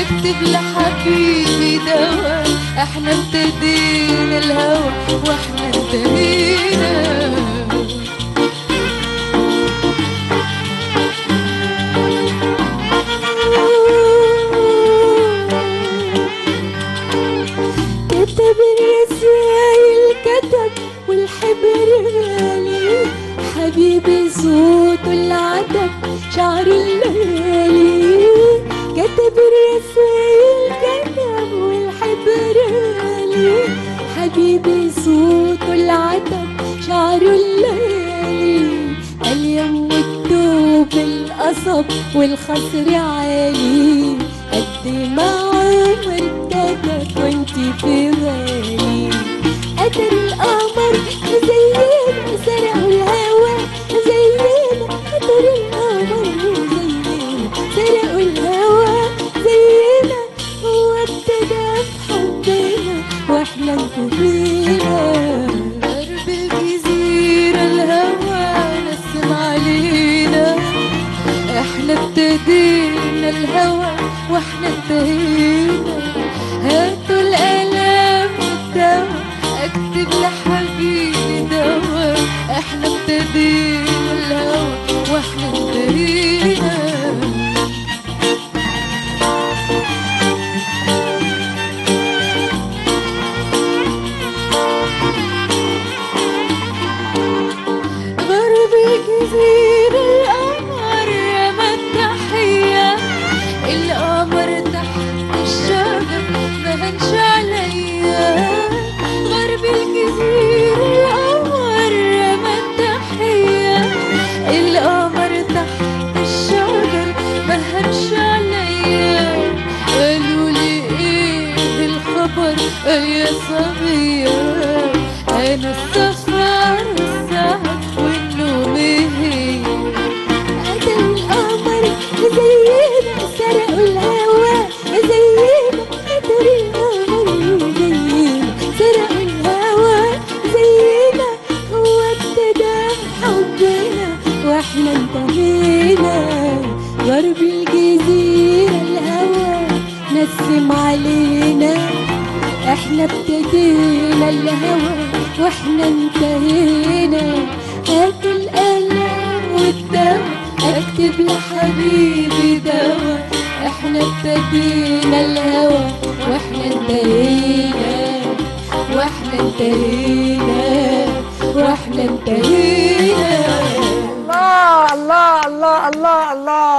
اكتب لحبيبي دوا احنا ابتدينا الهوى واحنا انتهينا كتب الرسايل كتب والحبر غالي حبيبي صوته العتب شعر الليالي كتب الرسايل كتب والحبر غالي حبيبي صوته العتب شعر الليالي اليوم والدوب القصب والخصر عالي قد ما عمر كتب وانتي في بالي قدر القمر مزينة سرقوا الهوى مزينة قدر القمر مزينة سرقوا الهوى زينا هو ابتدى في حبنا واحنا انتهينا درب الجزيرة الهوى نسم علينا احنا ابتدينا الهوى واحنا انتهينا هاتوا الالام والدوا اكتب لحبيبي دوا احنا ابتدينا الهوى واحنا انتهينا غرب الجزيرة القمر رمى التحية القمر تحت الشجر ما هنش عليا غرب الجزيرة القمر رمى التحية القمر تحت الشجر ما هنش عليا قالوا لي ايه الخبر يا صبية انا السفر السهر والنوم هي قتل القمر مزينة سرقوا الهوى مزينة قتل القمر مزينة سرقوا الهوى مزينة هو ابتدى حبنا واحنا انتهينا غرب الجزيرة الهوى نسم علينا احنا ابتدينا الهوى واحنا انتهينا هاتوا القلم والدواء اكتب لحبيبي دوا احنا ابتدينا الهوى واحنا انتهينا واحنا انتهينا واحنا انتهينا الله الله الله الله الله